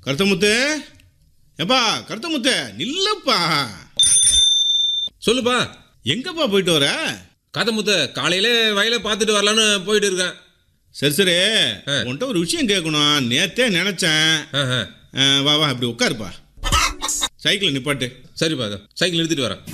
கருத்தமுத்து ஏப்பா கருத்தமுத்து நில்லப்பா சொல்லுப்பா எங்கப்பா போயிட்டு வர காத்தமுத்த காலையில வயலை பார்த்துட்டு வரலான்னு போயிட்டு இருக்கேன் சரி சரி ஆ. உன்கிட்ட ஒரு விஷயம் கேட்கணும் நேத்தே நினைச்சேன் ஆஹா. ஆ, வா வா இப்படி உட்காருப்பா சைக்கிள் நிப்பாட்டு சரிப்பா இதோ சைக்கிள் நிறுத்திட்டு வரேன்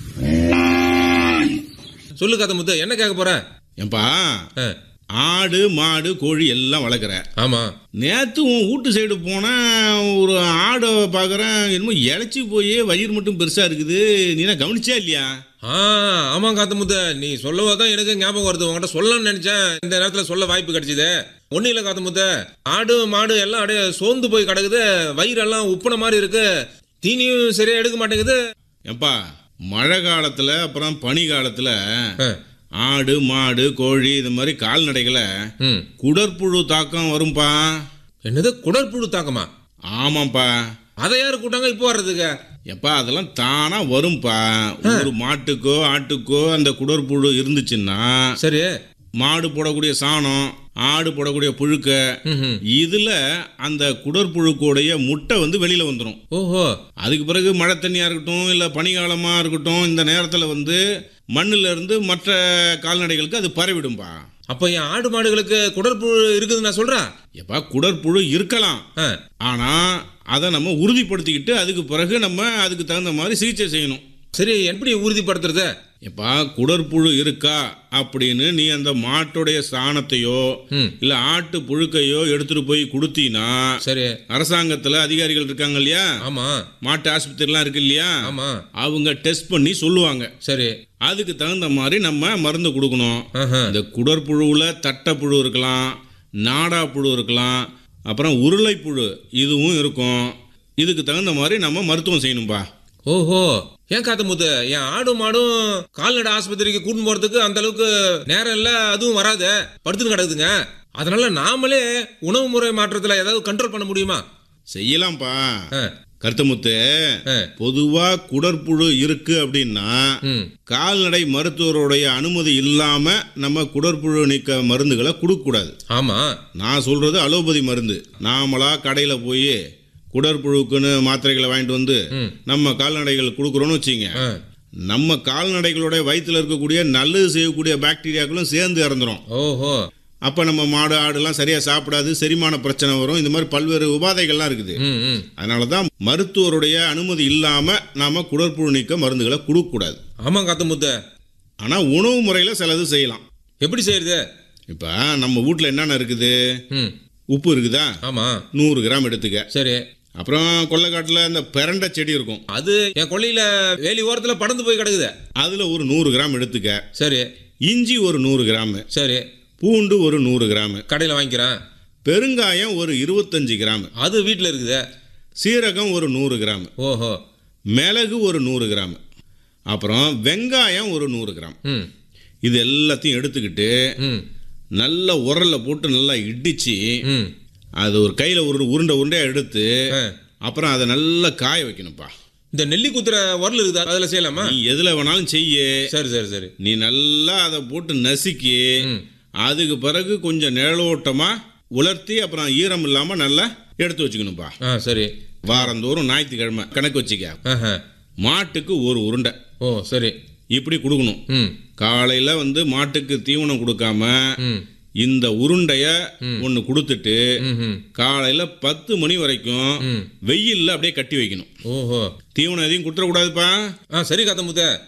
சொல்லு காத்தமுத்த என்ன கேட்க போற ஏன்பா ஆ, ஆடு மாடு கோழி எல்லாம் வளர்க்குற ஆமா நேற்று உன் வீட்டு சைடு போனால் ஒரு ஆடை பார்க்குறேன் என்னமோ இழைச்சி போய் வயிறு மட்டும் பெருசாக இருக்குது நீ என்ன கவனிச்சா இல்லையா ஆ ஆமா காத்தமுத்த நீ சொல்லவோ தான் எனக்கு ஞாபகம் வருது உங்ககிட்ட சொல்லணும்னு நினைச்சேன் இந்த நேரத்தில் சொல்ல வாய்ப்பு கிடைச்சிது ஒன்றும் இல்லை காத்தமுத்த ஆடு மாடு எல்லாம் அப்படியே சோர்ந்து போய் கிடக்குது வயிறெல்லாம் உப்புன மாதிரி இருக்கு தீனியும் சரியா எடுக்க மாட்டேங்குது ஏப்பா மழை காலத்தில் அப்புறம் பனி காலத்தில் ஆ, ஆடு மாடு கோழி இது மாதிரி கால்நடைகளை ம் குடற்புழு தாக்கம் வரும்பா என்னது குடற்புழு தாக்கமா ஆமாப்பா அதை யாரு கூட்டாங்க இப்போ வர்றதுக்கு எப்பா அதெல்லாம் தானா வரும்பா ஒரு மாட்டுக்கோ ஆட்டுக்கோ அந்த குடற்புழு இருந்துச்சுன்னா சரி மாடு போடக்கூடிய சாணம் ஆடு போடக்கூடிய புழுக்க ம் இதுல அந்த குடற்புழுக்கோடைய முட்டை வந்து வெளியில வந்துடும் ஓஹோ அதுக்கு பிறகு மழை தண்ணியா இருக்கட்டும் இல்ல பனிகாலமா இருக்கட்டும் இந்த நேரத்துல வந்து மண்ணுல இருந்து மற்ற கால்நடைகளுக்கு அது பரவிடும்பா அப்போ என் ஆடு மாடுகளுக்கு குடற்புழு இருக்குதுன்னு நான் சொல்றேன் எப்பா குடற்புழு இருக்கலாம் ஆ, ஆனா அதை நம்ம உறுதிப்படுத்திக்கிட்டு அதுக்கு பிறகு நம்ம அதுக்கு தகுந்த மாதிரி சிகிச்சை செய்யணும் சரி எப்படி உறுதிப்படுத்துறது எப்பா குடற்புழு இருக்கா அப்படின்னு நீ அந்த மாட்டுடைய சாணத்தையோ ம் இல்ல ஆட்டு புழுக்கையோ எடுத்துட்டு போய் கொடுத்தீன்னா சரி அரசாங்கத்துல அதிகாரிகள் இருக்காங்க இல்லையா ஆமா மாட்டு ஆஸ்பத்திரிலாம் இருக்கு இல்லையா ஆமா அவங்க டெஸ்ட் பண்ணி சொல்லுவாங்க சரி அதுக்கு தகுந்த மாதிரி நம்ம மருந்து கொடுக்கணும் ஆஹா. இந்த குடற்புழுவில் தட்டைப்புழு இருக்கலாம் நாடா புழு இருக்கலாம் அப்புறம் உருளைப்புழு இதுவும் இருக்கும் இதுக்கு தகுந்த மாதிரி நம்ம மருத்துவம் செய்யணும்பா ஓஹோ ஏன் காத்தமுத்து என் ஆடு மாடும் கால்நடை ஆஸ்பத்திரிக்கு கூட்டின்னு போறதுக்கு அந்த அளவுக்கு நேரம் இல்ல அதுவும் வராது படுத்துன்னு கிடக்குதுங்க அதனால நாமளே உணவு முறை மாற்றத்துல ஏதாவது கண்ட்ரோல் பண்ண முடியுமா செய்யலாம்ப்பா ஆ, கருத்தமுத்து ஆ, பொதுவா குடற்புழு இருக்கு அப்படின்னா ம் கால்நடை மருத்துவருடைய அனுமதி இல்லாம நம்ம குடற்புழு நீக்க மருந்துகளை கொடுக்கக்கூடாது ஆமா நான் சொல்றது அலோபதி மருந்து நாமளா கடையில போய் குடற்புழுக்குன்னு மாத்திரைகளை வாங்கிட்டு வந்து ம் நம்ம கால்நடைகள் கொடுக்குறோன்னு வச்சுங்க ஆ, நம்ம கால்நடைகளுடைய வயித்துல இருக்கக்கூடிய நல்லது செய்யக்கூடிய பாக்டீரியாக்களும் சேர்ந்து இறந்துரும் ஓஹோ அப்போ நம்ம மாடு ஆடுலாம் சரியா சாப்பிடாது செரிமான பிரச்சனை வரும் இந்த மாதிரி பல்வேறு உபாதைகள்லாம் இருக்குது ம் ம் அதனால தான் மருத்துவருடைய அனுமதி இல்லாம நாம குடற்புழு நீக்க மருந்துகளை கொடுக்கக்கூடாது ஆமா காத்தமுத்து ஆனா உணவு முறையில் சிலது செய்யலாம் எப்படி செய்யறது இப்போ நம்ம வீட்டில் என்னென்ன இருக்குது ம் உப்பு இருக்குதா ஆமா நூறு கிராம் எடுத்துக்க சரி அப்புறம் கொல்லைக்காட்டில் இந்த பிரண்டை செடி இருக்கும் அது என் கொல்லையில வேலி ஓரத்துல படந்து போய் கிடக்குது அதில் ஒரு நூறு கிராம் எடுத்துக்க சரி இஞ்சி ஒரு நூறு கிராம் சரி பூண்டு ஒரு நூறு கிராம் கடையில் வாங்கிக்கிறேன் பெருங்காயம் ஒரு இருபத்தஞ்சு கிராம் அது வீட்டில் இருக்குது சீரகம் ஒரு நூறு கிராம் ஓஹோ மிளகு ஒரு நூறு கிராம் அப்புறம் வெங்காயம் ஒரு நூறு கிராம் ம் இது எல்லாத்தையும் எடுத்துக்கிட்டு ம் நல்ல உரல்ல போட்டு நல்லா இடிச்சு ம் அது ஒரு கையில் ஒரு உருண்டை உருண்டையாக எடுத்து ஆ. அப்புறம் அதை நல்லா காய வைக்கணும்ப்பா இந்த நெல்லி குத்துற உரல் இருக்குதா அதில் செய்யலாமா நீ எதில் வேணாலும் செய்ய சரி சரி சரி நீ நல்லா அதை போட்டு நசுக்கி ம் அதுக்கு பிறகு கொஞ்சம் நிழலோட்டமாக உலர்த்தி அப்புறம் ஈரம் இல்லாமல் நல்லா எடுத்து வச்சுக்கணும்ப்பா ஆ சரி வாரந்தோறும் ஞாயிற்றுக்கிழமை கணக்கு வச்சுக்க ஆஹா மாட்டுக்கு ஒரு உருண்டை ஓ சரி இப்படி கொடுக்கணும் ம் காலையில் வந்து மாட்டுக்கு தீவனம் கொடுக்காம ம் இந்த உருண்டைய ஒன்று கொடுத்துட்டு ம் ம் காலையில் பத்து மணி வரைக்கும் ம் வெயில்ல அப்படியே கட்டி வைக்கணும் ஓஹோ தீவனம் எதையும் கொடுத்துடக்கூடாதுப்பா ஆ சரி காத்தமுத்த